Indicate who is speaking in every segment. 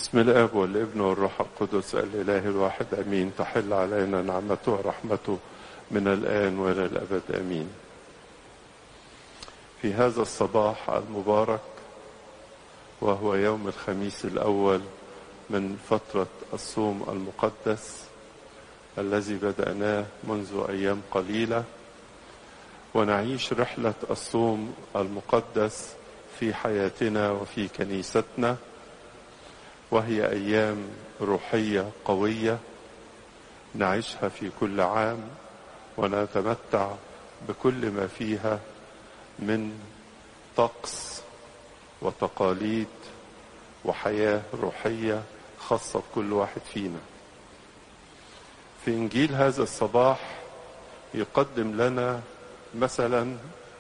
Speaker 1: بسم الاب والابن والروح القدس الاله الواحد امين تحل علينا نعمته ورحمته من الان والى الابد امين في هذا الصباح المبارك وهو يوم الخميس الاول من فتره الصوم المقدس الذي بداناه منذ ايام قليله ونعيش رحله الصوم المقدس في حياتنا وفي كنيستنا وهي ايام روحيه قويه نعيشها في كل عام ونتمتع بكل ما فيها من طقس وتقاليد وحياه روحيه خاصه بكل واحد فينا في انجيل هذا الصباح يقدم لنا مثلا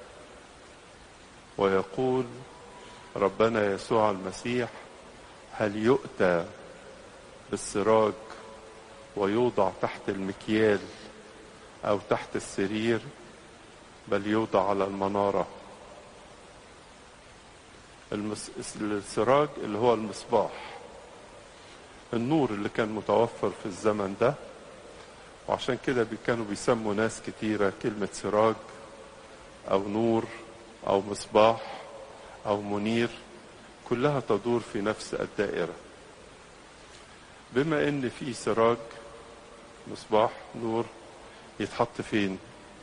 Speaker 1: ويقول ربنا يسوع المسيح هل يؤتى بالسراج ويوضع تحت المكيال او تحت السرير بل يوضع على المناره المس... السراج اللي هو المصباح النور اللي كان متوفر في الزمن ده وعشان كده كانوا بيسموا ناس كتيرة كلمة سراج أو نور أو مصباح أو منير كلها تدور في نفس الدائرة بما ان في سراج مصباح نور يتحط فين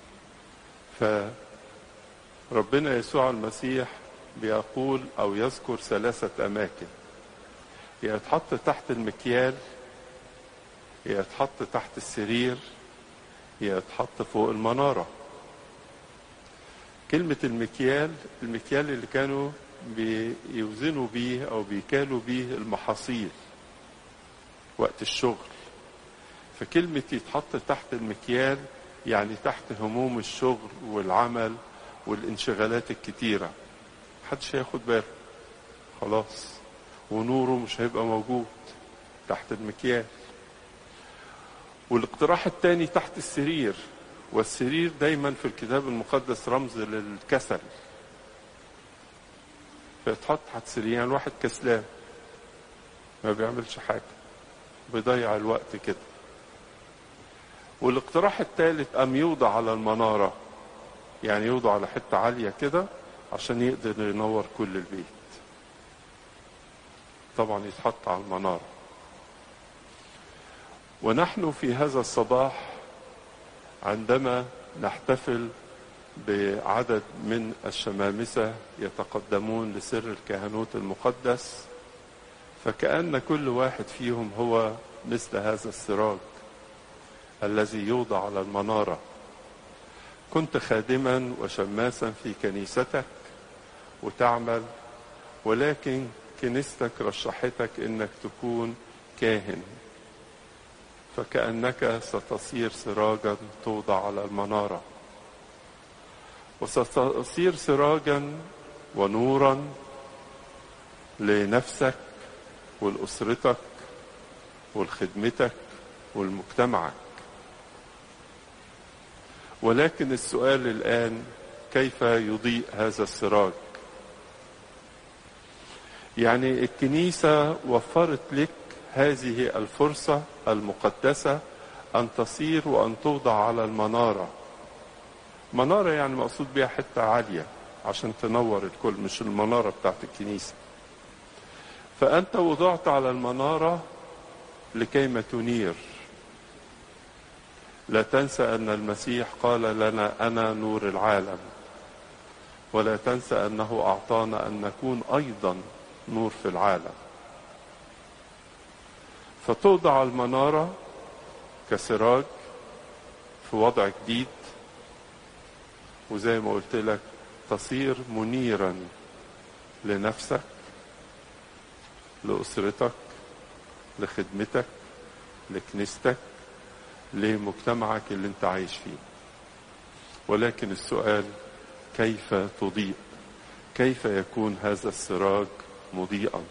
Speaker 1: فربنا يسوع المسيح بيقول او يذكر ثلاثة اماكن يا يتحط تحت المكيال يا يتحط تحت السرير يا يتحط فوق المنارة كلمة المكيال المكيال اللي كانوا بيوزنوا بيه او بيكالوا بيه المحاصيل وقت الشغل فكلمة يتحط تحت المكيال يعني تحت هموم الشغل والعمل والانشغالات الكتيرة محدش هياخد باله خلاص ونوره مش هيبقى موجود تحت المكيال والاقتراح التاني تحت السرير والسرير دايما في الكتاب المقدس رمز للكسل فيتحط تحت سرير يعني الواحد كسلان ما بيعملش حاجة بيضيع الوقت كده والاقتراح الثالث أم يوضع على المنارة يعني يوضع على حتة عالية كده عشان يقدر ينور كل البيت طبعا يتحط على المنارة ونحن في هذا الصباح عندما نحتفل بعدد من الشمامسة يتقدمون لسر الكهنوت المقدس فكأن كل واحد فيهم هو مثل هذا السراج الذي يوضع على المنارة كنت خادما وشماسا في كنيستك وتعمل ولكن كنيستك رشحتك انك تكون كاهن فكأنك ستصير سراجا توضع على المناره وستصير سراجا ونورا لنفسك ولأسرتك ولخدمتك ولمجتمعك ولكن السؤال الآن كيف يضيء هذا السراج يعني الكنيسة وفرت لك هذه الفرصة المقدسة أن تصير وأن توضع على المنارة منارة يعني مقصود بيها حتة عالية عشان تنور الكل مش المنارة بتاعت الكنيسة فأنت وضعت على المنارة لكيما تنير لا تنسى أن المسيح قال لنا أنا نور العالم ولا تنسى أنه أعطانا أن نكون أيضا نور في العالم فتوضع المنارة كسراج في وضع جديد وزي ما قلت لك تصير منيرا لنفسك لأسرتك لخدمتك لكنيستك لمجتمعك اللي انت عايش فيه ولكن السؤال كيف تضيء كيف يكون هذا السراج مضيئا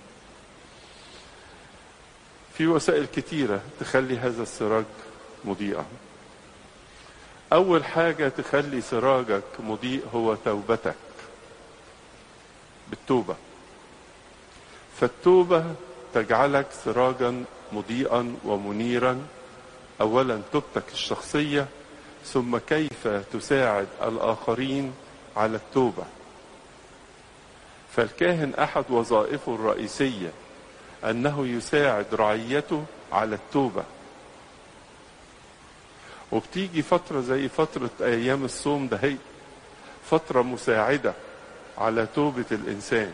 Speaker 1: في وسائل كتيرة تخلي هذا السراج مضيئا أول حاجة تخلي سراجك مضيء هو توبتك بالتوبة فالتوبة تجعلك سراجا مضيئا ومنيرا اولا توبتك الشخصيه ثم كيف تساعد الاخرين على التوبه فالكاهن احد وظائفه الرئيسيه انه يساعد رعيته على التوبه وبتيجي فتره زي فتره ايام الصوم ده هي فتره مساعده على توبه الانسان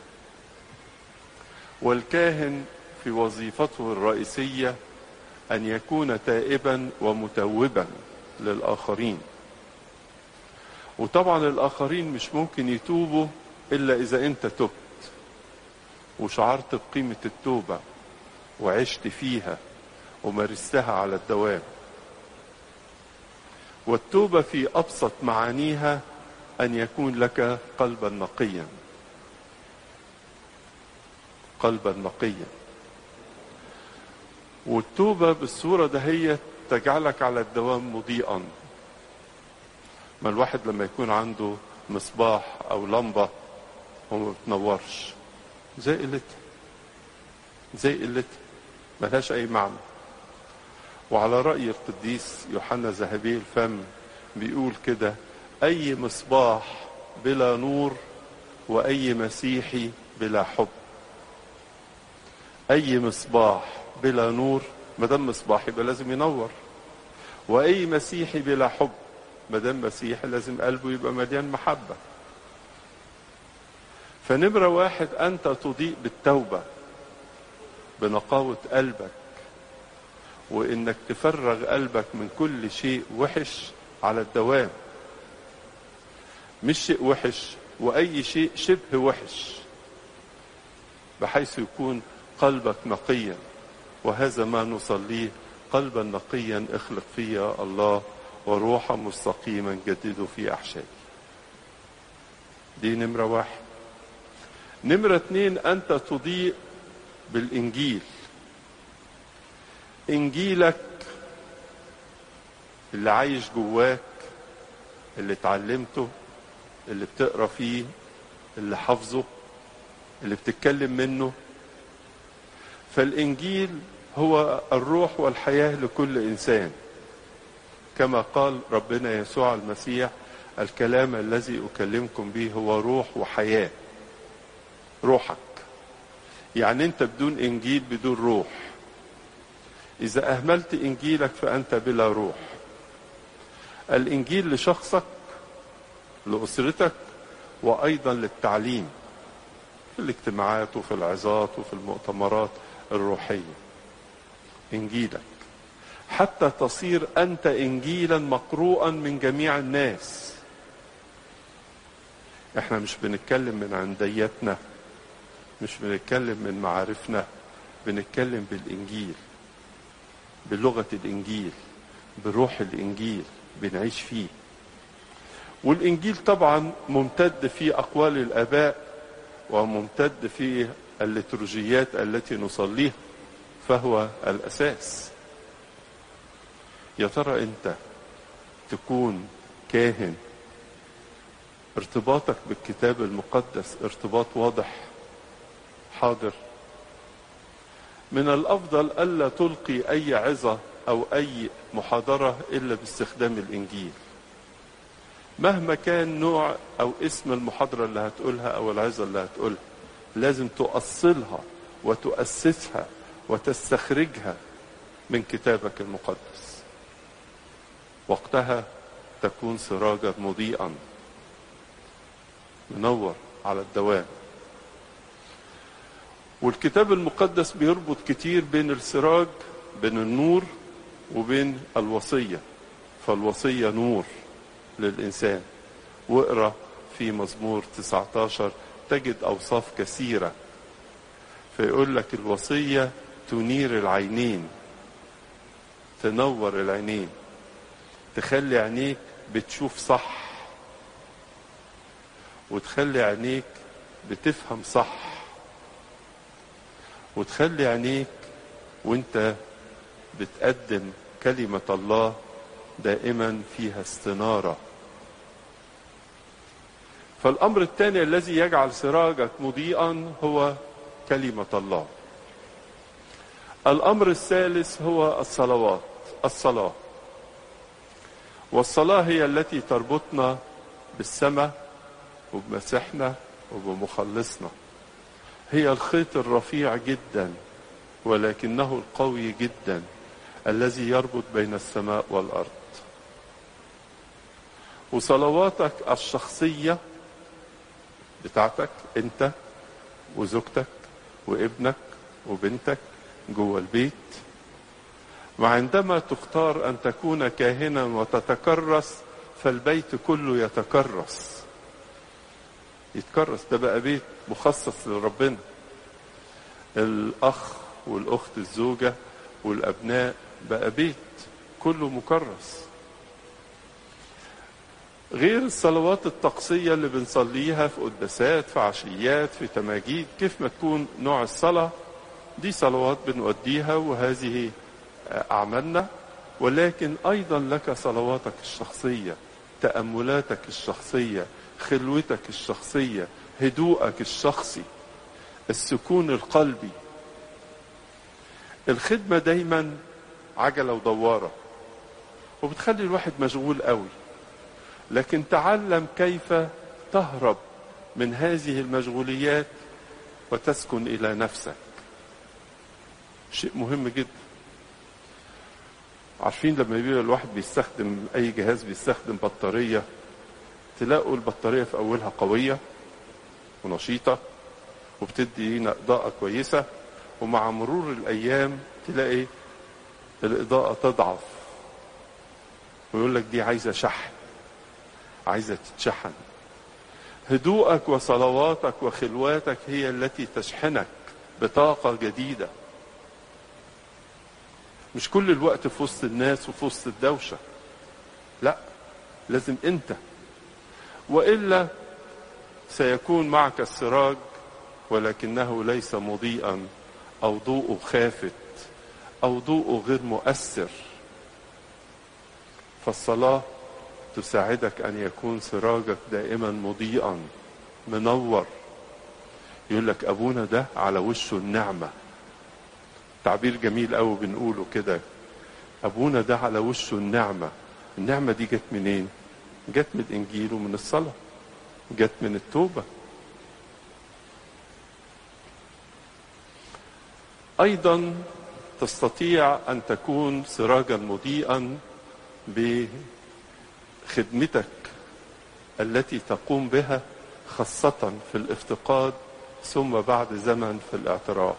Speaker 1: والكاهن في وظيفته الرئيسيه ان يكون تائبا ومتوبا للاخرين وطبعا الاخرين مش ممكن يتوبوا الا اذا انت تبت وشعرت بقيمه التوبه وعشت فيها ومارستها على الدوام والتوبه في ابسط معانيها ان يكون لك قلبا نقيا قلبا نقيا والتوبه بالصوره دهيت تجعلك على الدوام مضيئا ما الواحد لما يكون عنده مصباح او لمبه وما بتنورش زي قلتها زي قلتها ملهاش اي معنى وعلى رأي القديس يوحنا ذهبي الفم بيقول كده أي مصباح بلا نور وأي مسيحي بلا حب أي مصباح بلا نور ما دام مصباح يبقى لازم ينور وأي مسيحي بلا حب ما دام مسيحي لازم قلبه يبقى مليان محبة فنمرة واحد أنت تضيء بالتوبة بنقاوة قلبك وانك تفرغ قلبك من كل شيء وحش على الدوام مش شيء وحش واي شيء شبه وحش بحيث يكون قلبك نقيا وهذا ما نصليه قلبا نقيا اخلق فيا الله وروحا مستقيما جدده في احشائي دي نمرة واحد نمرة اتنين انت تضيء بالانجيل انجيلك اللي عايش جواك اللي اتعلمته اللي بتقرا فيه اللي حافظه اللي بتتكلم منه فالانجيل هو الروح والحياه لكل انسان كما قال ربنا يسوع المسيح الكلام الذي اكلمكم به هو روح وحياه روحك يعني انت بدون انجيل بدون روح إذا أهملت إنجيلك فأنت بلا روح الإنجيل لشخصك لأسرتك وأيضا للتعليم في الاجتماعات وفي العظات وفي المؤتمرات الروحية إنجيلك حتى تصير أنت إنجيلا مقروءا من جميع الناس احنا مش بنتكلم من عنديتنا مش بنتكلم من معارفنا بنتكلم بالإنجيل بلغة الإنجيل بروح الإنجيل بنعيش فيه والإنجيل طبعا ممتد في أقوال الآباء وممتد في الليتورجيات التي نصليها فهو الأساس يا ترى أنت تكون كاهن ارتباطك بالكتاب المقدس ارتباط واضح حاضر من الافضل الا تلقي اي عظه او اي محاضره الا باستخدام الانجيل مهما كان نوع او اسم المحاضره اللي هتقولها او العظه اللي هتقولها لازم تؤصلها وتؤسسها وتستخرجها من كتابك المقدس وقتها تكون سراجا مضيئا منور على الدوام والكتاب المقدس بيربط كتير بين السراج بين النور وبين الوصية فالوصية نور للإنسان واقرأ في مزمور 19 تجد أوصاف كثيرة فيقول لك الوصية تنير العينين تنور العينين تخلي عينيك بتشوف صح وتخلي عينيك بتفهم صح وتخلي عينيك وانت بتقدم كلمة الله دائما فيها استنارة فالأمر الثاني الذي يجعل سراجك مضيئا هو كلمة الله الامر الثالث هو الصلوات الصلاه والصلاه هي التي تربطنا بالسماء وبمسيحنا وبمخلصنا هي الخيط الرفيع جدا ولكنه القوي جدا الذي يربط بين السماء والارض وصلواتك الشخصيه بتاعتك انت وزوجتك وابنك وبنتك جوه البيت وعندما تختار ان تكون كاهنا وتتكرس فالبيت كله يتكرس يتكرس ده بقى بيت مخصص لربنا الاخ والاخت الزوجه والابناء بقى بيت كله مكرس غير الصلوات الطقسية اللي بنصليها في قداسات في عشيات في تماجيد كيف ما تكون نوع الصلاة دي صلوات بنؤديها وهذه أعمالنا ولكن أيضا لك صلواتك الشخصية تأملاتك الشخصية خلوتك الشخصية هدوءك الشخصي السكون القلبي الخدمة دايما عجلة ودوارة وبتخلي الواحد مشغول قوي لكن تعلم كيف تهرب من هذه المشغوليات وتسكن الى نفسك شيء مهم جدا عارفين لما يبقى الواحد بيستخدم اي جهاز بيستخدم بطاريه تلاقوا البطاريه في اولها قويه ونشيطه وبتدي اضاءه كويسه ومع مرور الايام تلاقي الاضاءه تضعف ويقول لك دي عايزه شحن عايزه تتشحن هدوءك وصلواتك وخلواتك هي التي تشحنك بطاقه جديده مش كل الوقت في وسط الناس وفي وسط الدوشه لا لازم انت والا سيكون معك السراج ولكنه ليس مضيئا او ضوءه خافت او ضوءه غير مؤثر فالصلاه تساعدك ان يكون سراجك دائما مضيئا منور يقول لك ابونا ده على وشه النعمه تعبير جميل قوي بنقوله كده ابونا ده على وشه النعمه النعمه دي جت منين جت من الانجيل ومن الصلاه جت من التوبه ايضا تستطيع ان تكون سراجا مضيئا بخدمتك التي تقوم بها خاصه في الافتقاد ثم بعد زمن في الاعتراف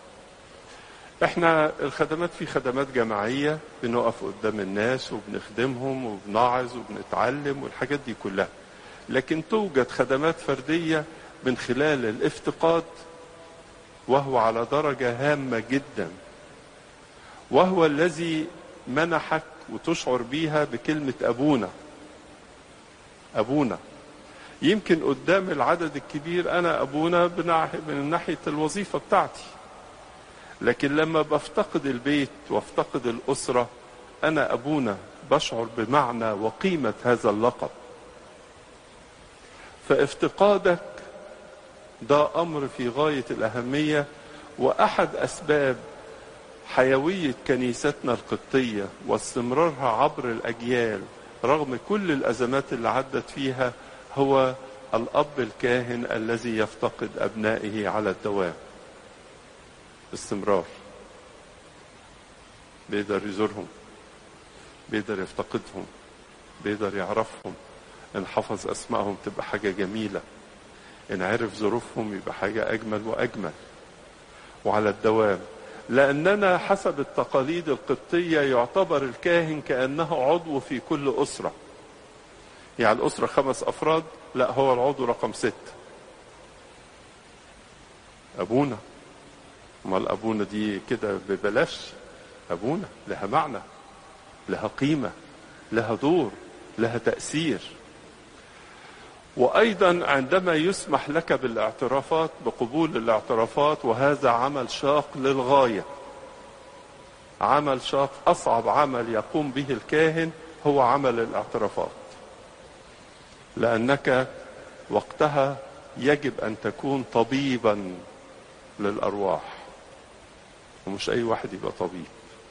Speaker 1: احنا الخدمات في خدمات جماعيه بنقف قدام الناس وبنخدمهم وبنعظ وبنتعلم والحاجات دي كلها لكن توجد خدمات فرديه من خلال الافتقاد وهو على درجه هامه جدا وهو الذي منحك وتشعر بيها بكلمه ابونا ابونا يمكن قدام العدد الكبير انا ابونا من ناحيه الوظيفه بتاعتي لكن لما بفتقد البيت وافتقد الاسره انا ابونا بشعر بمعنى وقيمه هذا اللقب فافتقادك ده امر في غايه الاهميه واحد اسباب حيويه كنيستنا القبطيه واستمرارها عبر الاجيال رغم كل الازمات اللي عدت فيها هو الاب الكاهن الذي يفتقد ابنائه على الدوام باستمرار بيقدر يزورهم بيقدر يفتقدهم بيقدر يعرفهم ان حفظ اسمائهم تبقى حاجه جميله ان عرف ظروفهم يبقى حاجه اجمل واجمل وعلى الدوام لاننا حسب التقاليد القبطيه يعتبر الكاهن كانه عضو في كل اسره يعني الاسره خمس افراد لا هو العضو رقم ست ابونا امال ابونا دي كده ببلاش ابونا لها معنى لها قيمه لها دور لها تاثير وايضا عندما يسمح لك بالاعترافات بقبول الاعترافات وهذا عمل شاق للغايه عمل شاق اصعب عمل يقوم به الكاهن هو عمل الاعترافات لانك وقتها يجب ان تكون طبيبا للارواح ومش أي واحد يبقى طبيب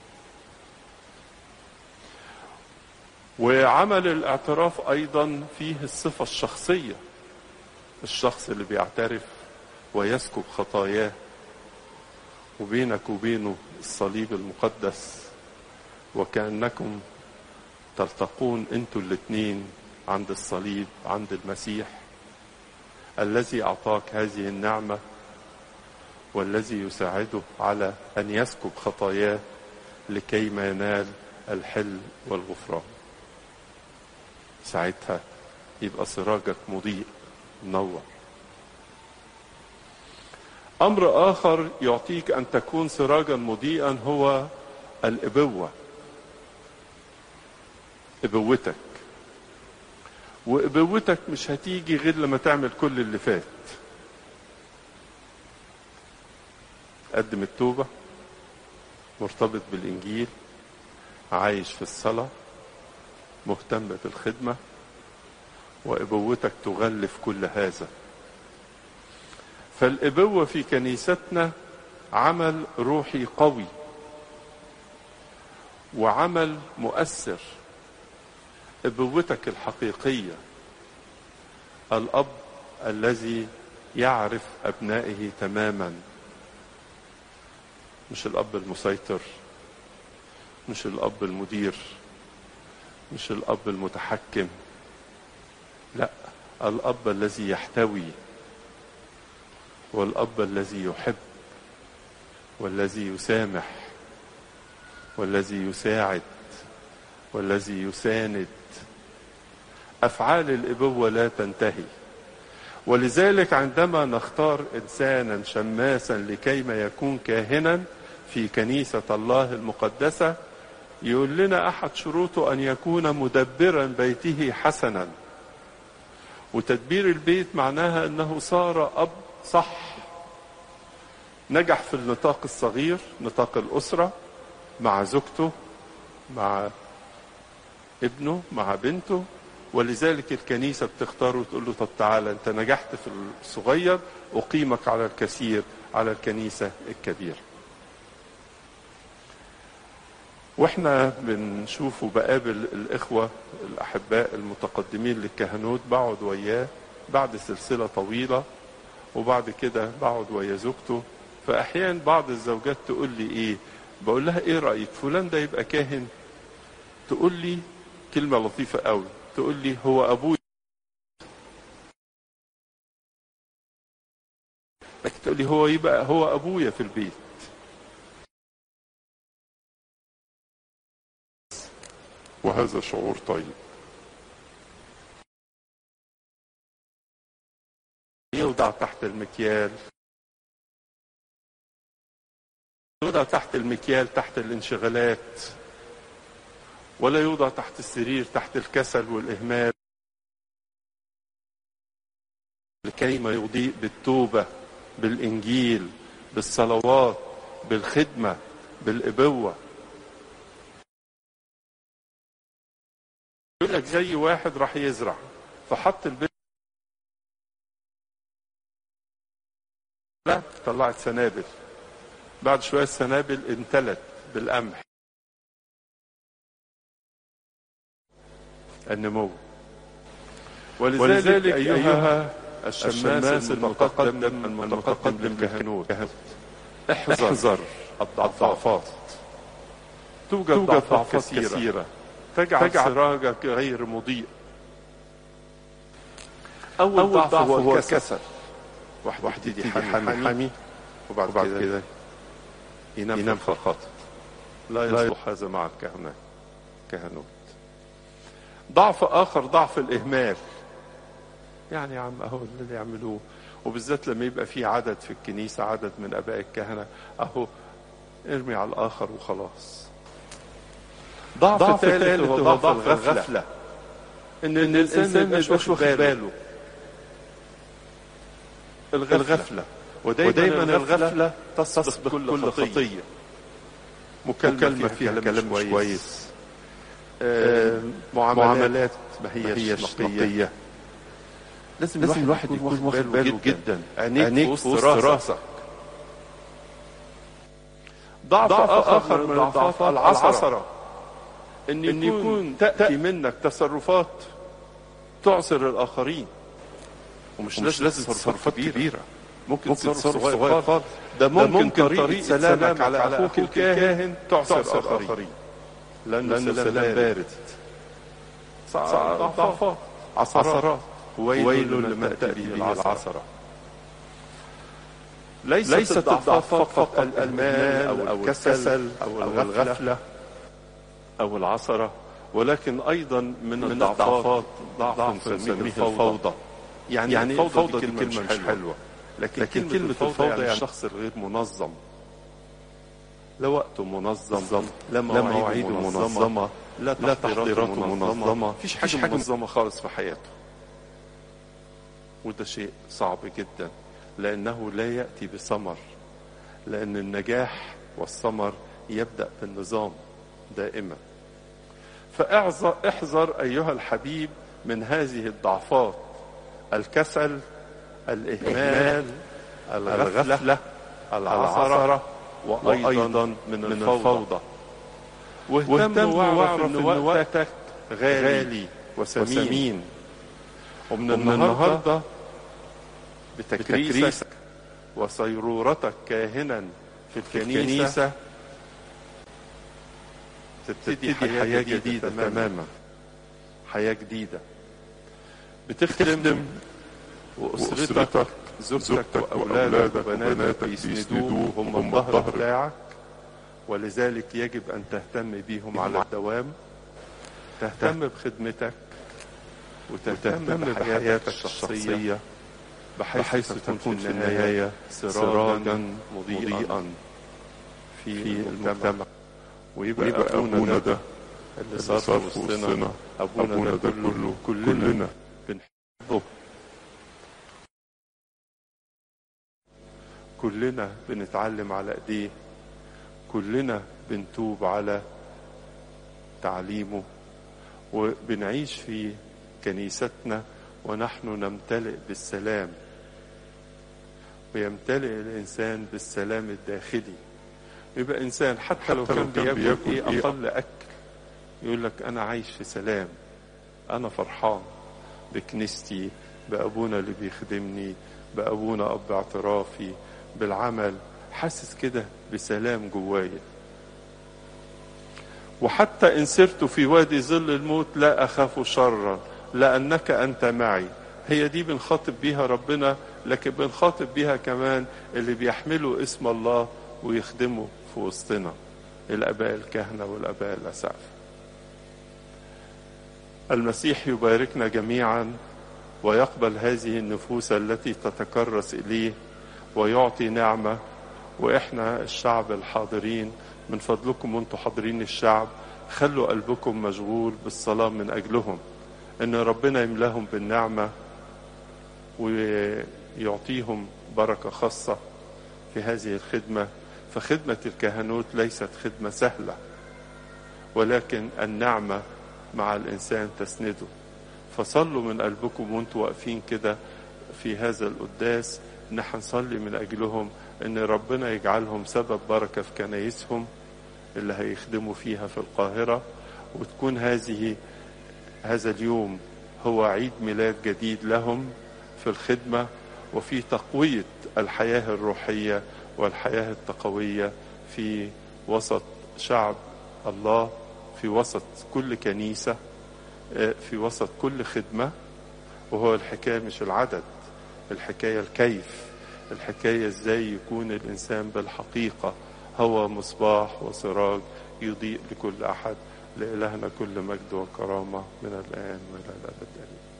Speaker 1: وعمل الاعتراف أيضا فيه الصفة الشخصية الشخص اللي بيعترف ويسكب خطاياه وبينك وبينه الصليب المقدس وكأنكم تلتقون انتوا الاتنين عند الصليب عند المسيح الذي أعطاك هذه النعمة والذي يساعده على أن يسكب خطاياه لكي ما ينال الحل والغفران ساعتها يبقى سراجك مضيء منور أمر آخر يعطيك أن تكون سراجا مضيئا هو الإبوة إبوتك وإبوتك مش هتيجي غير لما تعمل كل اللي فات قدم التوبة مرتبط بالإنجيل عايش في الصلاة مهتم بالخدمة وإبوتك تغلف كل هذا فالإبوة في كنيستنا عمل روحي قوي وعمل مؤثر ابوتك الحقيقيه الاب الذي يعرف ابنائه تماما مش الاب المسيطر مش الاب المدير مش الاب المتحكم لا الاب الذي يحتوي والاب الذي يحب والذي يسامح والذي يساعد والذي يساند افعال الابوه لا تنتهي ولذلك عندما نختار انسانا شماسا لكيما يكون كاهنا في كنيسه الله المقدسه يقول لنا احد شروطه ان يكون مدبرا بيته حسنا وتدبير البيت معناها انه صار اب صح نجح في النطاق الصغير نطاق الاسره مع زوجته مع ابنه مع بنته ولذلك الكنيسة بتختاره وتقول له طب تعالى انت نجحت في الصغير أقيمك على الكثير على الكنيسة الكبيرة واحنا بنشوف وبقابل الإخوة الأحباء المتقدمين للكهنوت بقعد وياه بعد سلسلة طويلة وبعد كده بقعد ويا زوجته فأحيانا بعض الزوجات تقول لي إيه بقول لها إيه رأيك فلان ده يبقى كاهن تقول لي كلمة لطيفة قوي تقول لي هو أبوي لكن تقول لي هو يبقى هو أبويا في البيت وهذا شعور طيب يوضع تحت المكيال يوضع تحت المكيال تحت الانشغالات ولا يوضع تحت السرير تحت الكسل والإهمال لكي ما يضيء بالتوبة بالإنجيل بالصلوات بالخدمة بالإبوة يقول لك زي واحد راح يزرع فحط البيت لا طلعت سنابل بعد شوية السنابل انتلت بالقمح النمو ولذلك, ولذلك أيها الشماس المتقدم المتقدم للكهنوت احذر, احذر الضعفات توجد, توجد ضعفات كثيرة, كثيرة. تجعل, تجعل سراجك غير مضيء أول, أول ضعف, ضعف هو الكسل واحد, واحد يدي حامي, حامي, حامي وبعد, وبعد كده ينام, ينام في الخاطر لا يصلح هذا مع الكهنة كهنوت ضعف اخر ضعف الاهمال يعني يا عم اهو اللي يعملوه وبالذات لما يبقى في عدد في الكنيسه عدد من اباء الكهنه اهو ارمي على الاخر وخلاص ضعف, ضعف ثالث هو ضعف الغفله, الغفلة. ان, إن الانسان ما يبقاش واخد باله الغفله, الغفلة. ودايما, ودايما الغفله تسبق كل, كل خطيه, خطية. مكالمة, مكالمة فيها, فيها كلام مش كويس آه معاملات, معاملات ما هيش نقية لازم, لازم الواحد يكون واخد باله جدا, جدا. عينيك في وسط راسك ضعف, ضعف آخر من الضعفات العصرة إن يكون, يكون تأتي منك تصرفات تعصر الآخرين ومش لازم تصرفات كبيرة, كبيرة. ممكن, ممكن تصرف صغير خالص ده ممكن, ده ممكن طريقة, طريقة سلامك على أخوك الكاهن تعصر آخرين لأنه سلام بارد ضعفات عصرات ويل لمن تأتي به العصرة ليست, ليست الضعفات فقط المال أو الكسل أو الغفلة أو العصرة ولكن أيضا من الضعفات ضعف نسميه الفوضى يعني, يعني الفوضى دي كلمة مش حلوة لكن, لكن كلمة الفوضى يعني الشخص الغير منظم لا وقته منظم لا مواعيده منظمة لا تحضيراته منظمة مفيش حاجة, حاجة منظمة خالص في حياته وده شيء صعب جدا لأنه لا يأتي بثمر لأن النجاح والثمر يبدأ بالنظام دائما فاحذر أيها الحبيب من هذه الضعفات الكسل الإهمال الغفلة العثرة وأيضا من الفوضى واهتم واعرف ان وقتك غالي وثمين ومن النهارده بتكريسك وصيرورتك كاهنا في الكنيسة تبتدي حياة جديدة تماما حياة جديدة بتخدم وأسرتك زوجتك وأولادك وبناتك بيسندوك وهم الظهر بتاعك ولذلك يجب أن تهتم بيهم على الدوام تهتم بخدمتك وتهتم بحياتك الشخصية بحيث تكون في النهاية سراجا مضيئا في المجتمع ويبقى, ويبقى أبونا ده اللي صار في وسطنا أبونا ده كله كلنا بنحبه كلنا بنتعلم على ايديه كلنا بنتوب على تعليمه وبنعيش في كنيستنا ونحن نمتلئ بالسلام ويمتلئ الإنسان بالسلام الداخلي يبقى إنسان حتى, حتى لو كان بياكل إيه, إيه أقل أكل يقول لك أنا عايش في سلام أنا فرحان بكنيستي بأبونا اللي بيخدمني بأبونا أب اعترافي بالعمل حاسس كده بسلام جوايا وحتى إن سرت في وادي ظل الموت لا أخاف شرا لأنك أنت معي هي دي بنخاطب بيها ربنا لكن بنخاطب بيها كمان اللي بيحملوا اسم الله ويخدموا في وسطنا الآباء الكهنة والآباء الأسعف المسيح يباركنا جميعا ويقبل هذه النفوس التي تتكرس إليه ويعطي نعمة وإحنا الشعب الحاضرين من فضلكم وانتم حاضرين الشعب خلوا قلبكم مشغول بالصلاة من أجلهم إن ربنا يملاهم بالنعمة ويعطيهم بركة خاصة في هذه الخدمة فخدمة الكهنوت ليست خدمة سهلة ولكن النعمة مع الإنسان تسنده فصلوا من قلبكم وانتوا واقفين كده في هذا القداس ان هنصلي من اجلهم ان ربنا يجعلهم سبب بركه في كنايسهم اللي هيخدموا فيها في القاهره وتكون هذه هذا اليوم هو عيد ميلاد جديد لهم في الخدمه وفي تقويه الحياه الروحيه والحياه التقويه في وسط شعب الله في وسط كل كنيسه في وسط كل خدمه وهو الحكايه مش العدد الحكايه الكيف الحكايه ازاي يكون الانسان بالحقيقه هو مصباح وسراج يضيء لكل احد لالهنا كل مجد وكرامه من الان والى الابد امين